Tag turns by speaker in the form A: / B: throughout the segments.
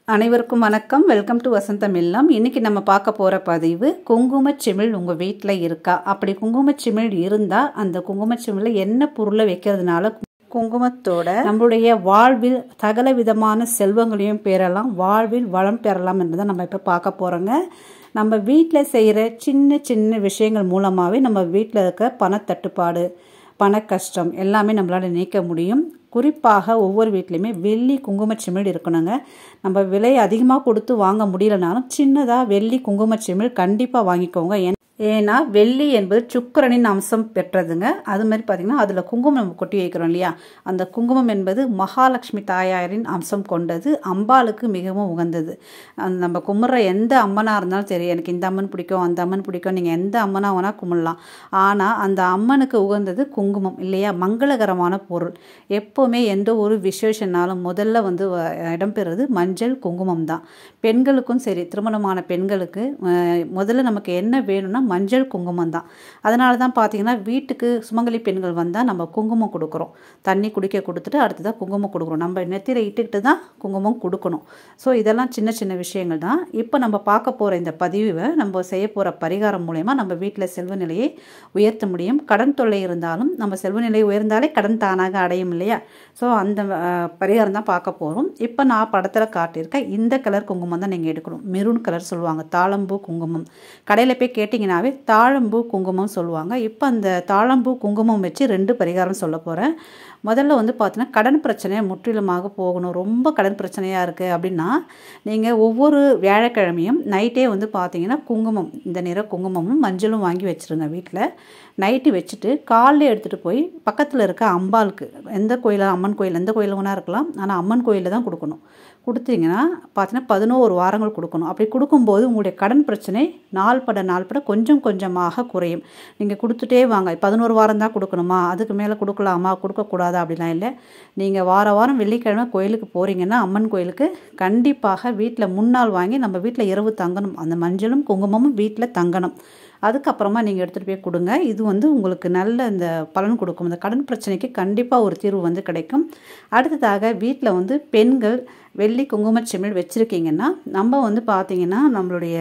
A: அனைவருக்கும் வணக்கம் welcome to வசந்தம் இல்லம் இன்னைக்கு நம்ம பார்க்க போகிற பதிவு குங்குமச்சிமிழ் உங்கள் வீட்டில் இருக்கா அப்படி குங்குமச்சிமிழ் இருந்தால் அந்த குங்குமச்சிமிழ் என்ன பொருளை வைக்கிறதுனால குங்குமத்தோட நம்மளுடைய வாழ்வில் சகல விதமான செல்வங்களையும் பெறலாம் வாழ்வில் வளம் பெறலாம் என்பதை நம்ம இப்போ பார்க்க போகிறோங்க நம்ம வீட்டில் செய்கிற சின்ன சின்ன விஷயங்கள் மூலமாகவே நம்ம வீட்டில் இருக்க பணத்தட்டுப்பாடு பண கஷ்டம் எல்லாமே நம்மளால் நீக்க முடியும் குறிப்பாக ஒவ்வொரு வீட்லேயுமே வெள்ளி குங்குமச்சிமிழ் இருக்கணுங்க நம்ம விலை அதிகமாக கொடுத்து வாங்க முடியலனாலும் சின்னதாக வெள்ளி குங்குமச்சிமிழ் கண்டிப்பாக வாங்கிக்கோங்க ஏன் ஏன்னா வெள்ளி என்பது சுக்கரனின் அம்சம் பெற்றதுங்க அது மாதிரி பார்த்திங்கன்னா அதில் குங்குமம் நம்ம கொட்டி வைக்கிறோம் இல்லையா அந்த குங்குமம் என்பது மகாலட்சுமி தாயாரின் அம்சம் கொண்டது அம்பாளுக்கு மிகவும் உகந்தது அந்த நம்ம கும்பிட்ற எந்த அம்மனாக இருந்தாலும் சரி எனக்கு இந்த அம்மன் பிடிக்கும் அந்த அம்மன் பிடிக்கும் நீங்கள் எந்த அம்மனாக வேணால் கும்பிடலாம் ஆனால் அந்த அம்மனுக்கு உகந்தது குங்குமம் இல்லையா மங்களகரமான பொருள் எப்போவுமே எந்த ஒரு விசேஷனாலும் முதல்ல வந்து வ- இடம்பெறுறது மஞ்சள் குங்குமம் தான் பெண்களுக்கும் சரி திருமணமான பெண்களுக்கு அஹ், முதல்ல நமக்கு என்ன வேணும்னா மஞ்சள் குங்குமம் தான் அதனால தான் பார்த்தீங்கன்னா வீட்டுக்கு சுமங்கலி பெண்கள் வந்தால் நம்ம குங்குமம் கொடுக்குறோம் தண்ணி குடிக்க கொடுத்துட்டு அடுத்ததாக குங்குமம் கொடுக்குறோம் நம்ம நெத்தியில் இட்டுக்கிட்டு தான் குங்குமம் கொடுக்கணும் ஸோ இதெல்லாம் சின்ன சின்ன விஷயங்கள் தான் இப்போ நம்ம பார்க்க போகிற இந்த பதிவை நம்ம செய்ய போகிற பரிகாரம் மூலயமா நம்ம வீட்டில் செல்வ நிலையை உயர்த்த முடியும் கடன் தொல்லை இருந்தாலும் நம்ம செல்வ நிலை உயர்ந்தாலே கடன் தானாக அடையும் இல்லையா ஸோ அந்த அஹ், பரிகாரம் தான் பார்க்க போகிறோம் இப்போ நான் படத்தில் காட்டியிருக்கேன் இந்த கலர் குங்குமம் தான் நீங்கள் எடுக்கணும் மெரூன் கலர் சொல்லுவாங்க தாழம்பூ குங்குமம் கடையில் போய் கேட்டிங்கனாவே தாழம்பூ குங்குமம் சொல்லுவாங்க இப்போ அந்த தாழம்பூ குங்குமம் வச்சு ரெண்டு பரிகாரம் சொல்ல போகிறேன் முதல்ல வந்து பார்த்தீங்கன்னா கடன் பிரச்சனை முற்றிலுமாக போகணும் ரொம்ப கடன் பிரச்சனையாக இருக்குது அப்படின்னா நீங்கள் ஒவ்வொரு வியாழக்கிழமையும் நைட்டே வந்து பார்த்தீங்கன்னா குங்குமம் இந்த நிற குங்குமமும் மஞ்சளும் வாங்கி வச்சுருங்க வீட்டில் நைட்டு வச்சுட்டு காலைல எடுத்துகிட்டு போய் பக்கத்தில் இருக்க அம்பாளுக்கு எந்த கோயிலாக அம்மன் கோயில் எந்த கோயில் வேணா இருக்கலாம் ஆனால் அம்மன் கோயிலில் தான் கொடுக்கணும் கொடுத்தீங்கன்னா பார்த்தீங்கன்னா பதினோரு வாரங்கள் கொடுக்கணும் அப்படி கொடுக்கும்போது உங்களுடைய கடன் பிரச்சனை நாள் பட நாள் பட கொஞ்சம் கொஞ்சமாக குறையும் நீங்கள் கொடுத்துட்டே வாங்க பதினோரு வாரம் தான் கொடுக்கணுமா அதுக்கு மேலே கொடுக்கலாமா கொடுக்கக்கூடாதா அப்படிலாம் இல்லை நீங்கள் வார வாரம் வெள்ளிக்கிழமை கோயிலுக்கு போகிறீங்கன்னா அம்மன் கோயிலுக்கு கண்டிப்பாக வீட்டில் முன்னாள் வாங்கி நம்ம வீட்டில் இரவு தங்கணும் அந்த மஞ்சளும் குங்குமமும் வீட்டில் தங்கணும் அதுக்கப்புறமா நீங்கள் எடுத்துகிட்டு போய் கொடுங்க இது வந்து உங்களுக்கு நல்ல இந்த பலன் கொடுக்கும் இந்த கடன் பிரச்சனைக்கு கண்டிப்பாக ஒரு தீர்வு வந்து கிடைக்கும் அடுத்ததாக வீட்டில் வந்து பெண்கள் வெள்ளி குங்குமச்சிமிழ் வச்சுருக்கீங்கன்னா நம்ம வந்து பார்த்தீங்கன்னா நம்மளுடைய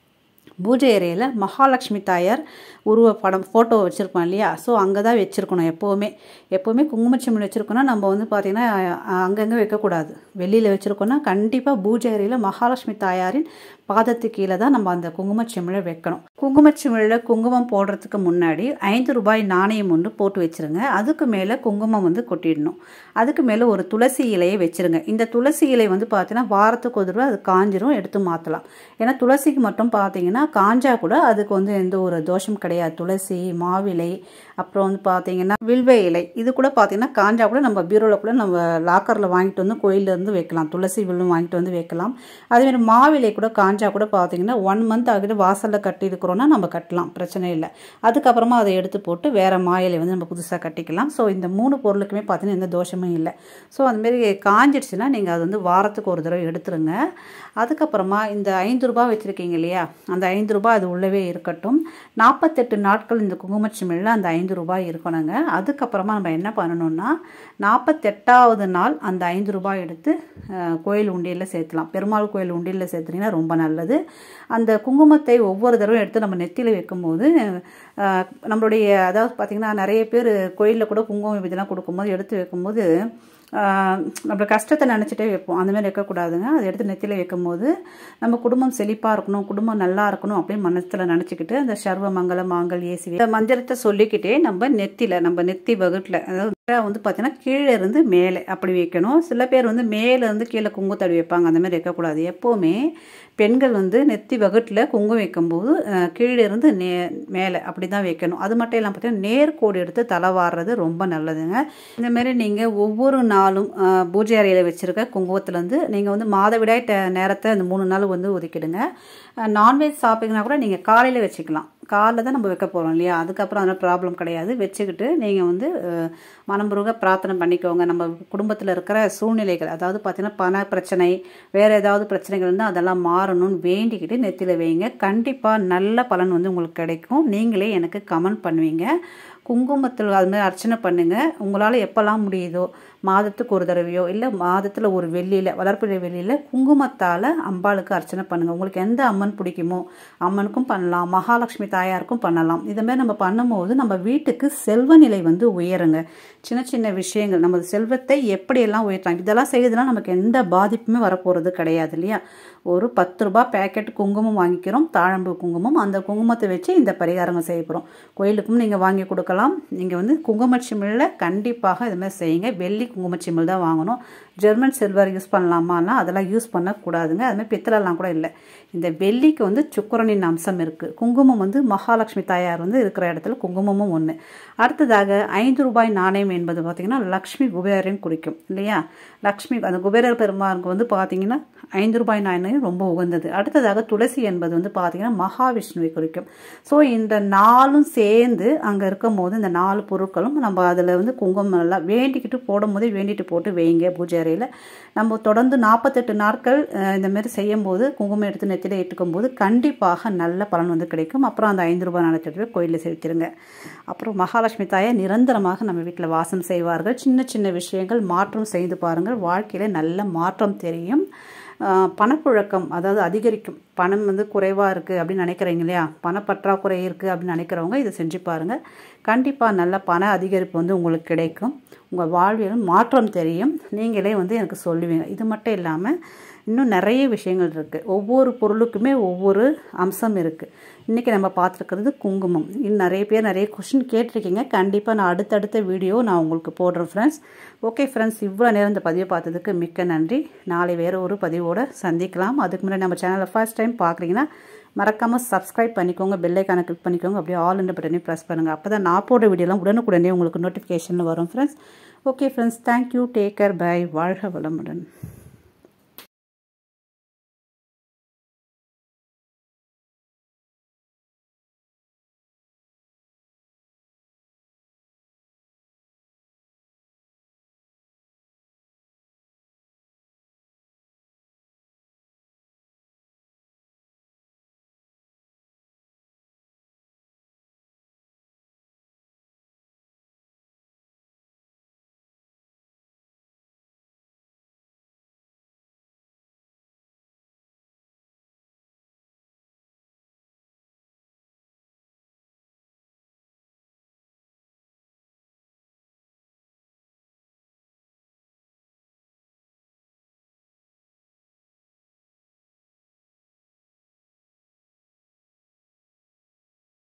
A: பூஜை அறையில் மகாலட்சுமி தாயார் உருவ படம் ஃபோட்டோ வச்சுருப்போம் இல்லையா ஸோ அங்கே தான் வச்சுருக்கணும் எப்போவுமே எப்போவுமே குங்குமச்சிமிழ் வச்சுருக்கோன்னா நம்ம வந்து பார்த்திங்கன்னா அங்கங்கே வைக்கக்கூடாது வெளியில் வச்சுருக்கோன்னா கண்டிப்பாக பூஜை அறையில் மகாலட்சுமி தாயாரின் பாதத்துக்கு கீழே தான் நம்ம அந்த குங்குமச்சிமிழை வைக்கணும் குங்குமச்சிமிழில் குங்குமம் போடுறதுக்கு முன்னாடி ஐந்து ரூபாய் நாணயம் ஒன்று போட்டு வச்சுருங்க அதுக்கு மேலே குங்குமம் வந்து கொட்டிடணும் அதுக்கு மேலே ஒரு துளசி இலையை வச்சுருங்க இந்த துளசி இலை வந்து பார்த்தீங்கன்னா வாரத்துக்கு ஒரு தடவை அது காஞ்சிரும் எடுத்து மாற்றலாம் ஏன்னா துளசிக்கு மட்டும் பார்த்தீங்கன்னா காஞ்சா கூட அதுக்கு வந்து எந்த ஒரு தோஷம் கிடையாது துளசி மாவிலை அப்புறம் வந்து பார்த்தீங்கன்னா வில்வ இலை இது கூட பார்த்தீங்கன்னா காஞ்சா கூட நம்ம பீரோவில் கூட நம்ம லாக்கரில் வாங்கிட்டு வந்து கோயில்ல இருந்து வைக்கலாம் துளசி வில்லும் வாங்கிட்டு வந்து வைக்கலாம் அதேமாதிரி மாவிலை கூட காஞ்சா கூட பார்த்தீங்கன்னா ஒன் மந்த் ஆகிட்டு வாசலில் கட்டி இருக்கிறோன்னா நம்ம கட்டலாம் பிரச்சனை இல்லை அதுக்கப்புறமா அதை எடுத்து போட்டு வேறு மாயிலை வந்து நம்ம புதுசாக கட்டிக்கலாம் ஸோ இந்த மூணு பொருளுக்குமே பார்த்தீங்கன்னா எந்த தோஷமும் இல்லை ஸோ அதுமாரி காஞ்சிடுச்சுன்னா நீங்கள் அது வந்து வாரத்துக்கு ஒரு தடவை எடுத்துருங்க அதுக்கப்புறமா இந்த ஐந்து ரூபாய் வச்சுருக்கீங்க இல்லையா அந்த ஐந்து ரூபாய் அது உள்ளவே இருக்கட்டும் நாற்பத்தெட்டு நாட்கள் இந்த குங்குமச்சிமிழில் அந்த ஐந்து ரூபாய் இருக்கணுங்க அதுக்கப்புறமா நம்ம என்ன பண்ணணும்னா நாற்பத்தெட்டாவது நாள் அந்த ஐந்து ரூபாய் எடுத்து அஹ், கோயில் உண்டியலில் சேர்த்துலாம் பெருமாள் கோயில் உண்டியலில் சேர்த்துனீங்கன்னா ரொம்ப நல்லது அந்த குங்குமத்தை ஒவ்வொரு தடவை எடுத்து நம்ம நெத்தியில் வைக்கும்போது அஹ், நம்மளுடைய அதாவது பார்த்திங்கன்னா நிறைய பேர் கோயிலில் கூட குங்குமம் இதெல்லாம் கொடுக்கும்போது எடுத்து வைக்கும்போது ஆஹ் நம்ம கஷ்டத்தை நினச்சிட்டே வைப்போம் அந்த மாதிரி வைக்கக்கூடாதுங்க அதை எடுத்து நெத்தியில் வைக்கும்போது நம்ம குடும்பம் செழிப்பாக இருக்கணும் குடும்பம் நல்லா இருக்கணும் அப்படின்னு மனசில் நினச்சிக்கிட்டு அந்த சர்வ மங்கள மாங்கல் ஏசி இந்த மந்திரத்தை சொல்லிக்கிட்டே நம்ம நெத்தியில் நம்ம நெத்தி வகுட்டில் அதாவது வந்து பார்த்தீங்கன்னா கீழே இருந்து மேலே அப்படி வைக்கணும் சில பேர் வந்து மேலே இருந்து கீழே குங்குத்தடி வைப்பாங்க அந்த மாதிரி வைக்கக்கூடாது எப்போவுமே பெண்கள் வந்து நெத்தி வகுட்டில் குங்குமம் வைக்கும்போது அஹ், கீழே இருந்து நே மேலே அப்படி தான் வைக்கணும் அது மட்டும் இல்லாமல் பார்த்தீங்கன்னா நேர்கோடு எடுத்து தலை வாடுறது ரொம்ப நல்லதுங்க இந்த மாதிரி நீங்கள் ஒவ்வொரு நாளும் அஹ், பூஜை அறையில் வச்சுருக்க குங்குமத்துலேருந்து நீங்கள் வந்து மாதவிடாய் ட நேரத்தை அந்த மூணு நாள் வந்து ஒதுக்கிடுங்க நான்வெஜ் சாப்பிட்டீங்கன்னா கூட நீங்கள் காலையில் வச்சுக்கலாம் காலைல தான் நம்ம வைக்க போகிறோம் இல்லையா அதுக்கப்புறம் அதனால் ப்ராப்ளம் கிடையாது வச்சுக்கிட்டு நீங்கள் வந்து அஹ், மனம்புருக பிரார்த்தனை பண்ணிக்கோங்க நம்ம குடும்பத்தில் இருக்கிற சூழ்நிலைகள் அதாவது பார்த்தீங்கன்னா பண பிரச்சனை வேறு ஏதாவது பிரச்சனைகள் இருந்தால் அதெல்லாம் மாறணும்னு வேண்டிக்கிட்டு நெத்தியில் வைங்க கண்டிப்பாக நல்ல பலன் வந்து உங்களுக்கு கிடைக்கும் நீங்களே எனக்கு கமெண்ட் பண்ணுவீங்க குங்குமத்தில் அது மாதிரி அர்ச்சனை பண்ணுங்கள் உங்களால் எப்போல்லாம் முடியுதோ மாதத்துக்கு ஒரு தடவையோ இல்லை மாதத்தில் ஒரு வெள்ளியில் வளர்ப்பிறை வெள்ளியில் குங்குமத்தால் அம்பாளுக்கு அர்ச்சனை பண்ணுங்கள் உங்களுக்கு எந்த அம்மன் பிடிக்குமோ அம்மனுக்கும் பண்ணலாம் மகாலட்சுமி தாயாருக்கும் பண்ணலாம் இதுமாதிரி நம்ம பண்ணும்போது நம்ம வீட்டுக்கு செல்வ நிலை வந்து உயருங்க சின்ன சின்ன விஷயங்கள் நம்ம செல்வத்தை எப்படியெல்லாம் உயர்த்தாங்க இதெல்லாம் செய்யறதுனால நமக்கு எந்த பாதிப்புமே வரப்போகிறது கிடையாது இல்லையா ஒரு பத்து ரூபாய் பேக்கெட் குங்குமம் வாங்கிக்கிறோம் தாழம்பு குங்குமம் அந்த குங்குமத்தை வச்சு இந்த பரிகாரங்கள் செய்ய போகிறோம் கோயிலுக்கும் நீங்கள் வாங்கி கொடுக்கலாம் நீங்கள் வந்து குங்குமச்சிமிழில் கண்டிப்பாக இதுமாதிரி செய்யுங்க வெள்ளி குங்குமச்சிமிழ் தான் வாங்கணும் ஜெர்மன் சில்வர் யூஸ் பண்ணலாமான்னா அதெல்லாம் யூஸ் பண்ணக்கூடாதுங்க அதுமாதிரி பித்தளெல்லாம் கூட இல்லை இந்த வெள்ளிக்கு வந்து சுக்கரனின் அம்சம் இருக்குது குங்குமம் வந்து மகாலட்சுமி தாயார் வந்து இருக்கிற இடத்துல குங்குமமும் ஒன்று அடுத்ததாக ஐந்து ரூபாய் நாணயம் என்பது பார்த்திங்கன்னா லக்ஷ்மி குபேரன் குறிக்கும் இல்லையா லக்ஷ்மி அந்த குபேரர் பெருமாளுக்கு வந்து பார்த்திங்கன்னா ஐந்து ரூபாய் நாணயம் ரொம்ப உகந்தது அடுத்ததாக துளசி என்பது வந்து பார்த்திங்கன்னா மகாவிஷ்ணுவை குறிக்கும் ஸோ இந்த நாலும் சேர்ந்து அங்கே இருக்கும் போது இந்த நாலு பொருட்களும் நம்ம அதில் வந்து குங்குமம் எல்லாம் வேண்டிக்கிட்டு போடும் போதே வேண்டிட்டு போட்டு வைங்க பூஜை அறையில் நம்ம தொடர்ந்து நாற்பத்தெட்டு நாட்கள் இந்தமாரி செய்யும்போது குங்குமம் எடுத்து நெத்தியில் இட்டுக்கும் போது கண்டிப்பாக நல்ல பலன் வந்து கிடைக்கும் அப்புறம் அந்த ஐந்து ரூபாய் நாணயத்தை கோயிலில் செலுத்திடுங்க அப்புறம் மகாலட்சுமி தாயை நிரந்தரமாக நம்ம வீட்டில் வாசம் செய்வார்கள் சின்ன சின்ன விஷயங்கள் மாற்றம் செய்து பாருங்கள் வாழ்க்கையில் நல்ல மாற்றம் தெரியும் பணப்புழக்கம் அதாவது அதிகரிக்கும் பணம் வந்து குறைவாக இருக்குது அப்படின்னு நினைக்கிறீங்க இல்லையா பணப்பற்றாக்குறை இருக்குது அப்படின்னு நினைக்கிறவங்க இதை செஞ்சு பாருங்கள் கண்டிப்பாக நல்ல பண அதிகரிப்பு வந்து உங்களுக்கு கிடைக்கும் உங்கள் வாழ்வியலும் மாற்றம் தெரியும் நீங்களே வந்து எனக்கு சொல்லுவீங்க இது மட்டும் இல்லாமல் இன்னும் நிறைய விஷயங்கள் இருக்குது ஒவ்வொரு பொருளுக்குமே ஒவ்வொரு அம்சம் இருக்குது இன்றைக்கி நம்ம பார்த்துருக்கிறது குங்குமம் இன்னும் நிறைய பேர் நிறைய கொஷின் கேட்டிருக்கீங்க கண்டிப்பாக நான் அடுத்தடுத்த வீடியோ நான் உங்களுக்கு போடுறேன் ஃப்ரெண்ட்ஸ் ஓகே ஃப்ரெண்ட்ஸ் இவ்வளோ நேரம் இந்த பதிவை பார்த்ததுக்கு மிக்க நன்றி நாளை வேறு ஒரு பதிவோடு சந்திக்கலாம் அதுக்கு முன்னாடி நம்ம சேனலை ஃபர்ஸ்ட் டைம் பார்க்குறீங்கன்னா மறக்காமல் சப்ஸ்கிரைப் பண்ணிக்கோங்க பெல்லைக்கான கிளிக் பண்ணிக்கோங்க அப்படியே ஆல் இந்த பட்டனே ப்ரெஸ் பண்ணுங்கள் அப்போ தான் நான் போடுற வீடியோலாம் உடனுக்குடனே உங்களுக்கு நோட்டிஃபிகேஷனில் வரும் friends okay friends thank you take care bye வாழ்க வளமுடன்